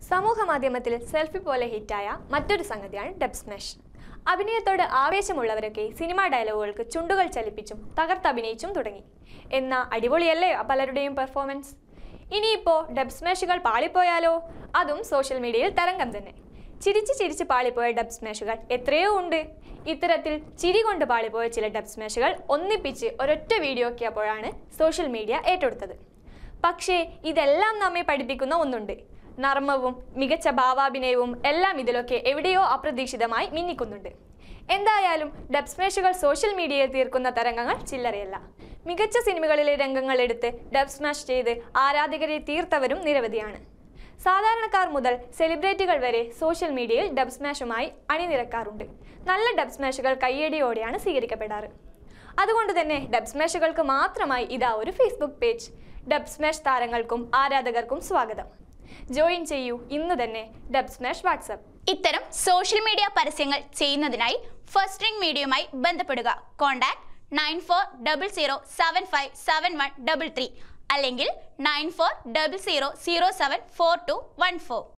സമൂഹ മാധ്യമത്തിൽ സെൽഫി പോലെ ഹിറ്റായ മറ്റൊരു സംഗതിയാണ് ഡബ് സ്മാഷ് അഭിനയത്തോട് ആവേശമുള്ളവരൊക്കെ സിനിമാ ഡയലോഗുകൾക്ക് ചുണ്ടുകൾ ചലിപ്പിച്ചും തകർത്തഭിനയിച്ചും തുടങ്ങി എന്നാ അടിപൊളിയല്ലേ പലരുടെയും പെർഫോമൻസ് ഇനിയിപ്പോൾ ഡബ് സ്മാഷുകൾ പാളിപ്പോയാലോ അതും സോഷ്യൽ മീഡിയയിൽ തരംഗം തന്നെ ചിരിച്ച് ചിരിച്ച് പാളിപ്പോയ ഡബ് സ്മാഷുകൾ എത്രയോ ഉണ്ട് ഇത്തരത്തിൽ ചിരി കൊണ്ട് പാളിപ്പോയ ചില ഡബ് സ്മാഷുകൾ ഒന്നിപ്പിച്ച് ഒരൊറ്റ വീഡിയോ ആക്കിയപ്പോഴാണ് സോഷ്യൽ മീഡിയ ഏറ്റെടുത്തത് പക്ഷേ ഇതെല്ലാം നമ്മെ പഠിപ്പിക്കുന്ന ഒന്നുണ്ട് നർമ്മവും മികച്ച ഭാവാഭിനയവും എല്ലാം ഇതിലൊക്കെ എവിടെയോ അപ്രതീക്ഷിതമായി മിന്നിക്കുന്നുണ്ട് എന്തായാലും ഡബ് സ്മാഷുകൾ സോഷ്യൽ മീഡിയയിൽ തീർക്കുന്ന തരംഗങ്ങൾ ചില്ലറയല്ല മികച്ച സിനിമകളിലെ രംഗങ്ങൾ എടുത്ത് ഡബ് സ്മാഷ് ചെയ്ത് ആരാധകരെ തീർത്തവരും നിരവധിയാണ് സാധാരണക്കാർ മുതൽ സെലിബ്രിറ്റികൾ വരെ സോഷ്യൽ മീഡിയയിൽ ഡബ് സ്മാഷുമായി അണിനിരക്കാറുണ്ട് നല്ല ഡബ് സ്മാഷുകൾ കയ്യടിയോടെയാണ് സ്വീകരിക്കപ്പെടാറ് അതുകൊണ്ട് തന്നെ ഡബ് സ്മാഷുകൾക്ക് മാത്രമായി ഇതാ ഒരു ഫേസ്ബുക്ക് പേജ് ഡബ് സ്മാഷ് താരങ്ങൾക്കും ആരാധകർക്കും സ്വാഗതം ജോയിൻ ചെയ്യൂ ഇന്ന് തന്നെ ഡബ് സ്മാഷ് വാട്സപ്പ് ഇത്തരം സോഷ്യൽ മീഡിയ പരസ്യങ്ങൾ ചെയ്യുന്നതിനായി ഫസ്റ്റ് റിംഗ് മീഡിയയുമായി ബന്ധപ്പെടുക contact nine four double zero seven five seven one double three അല്ലെങ്കിൽ nine four double zero zero seven four two one four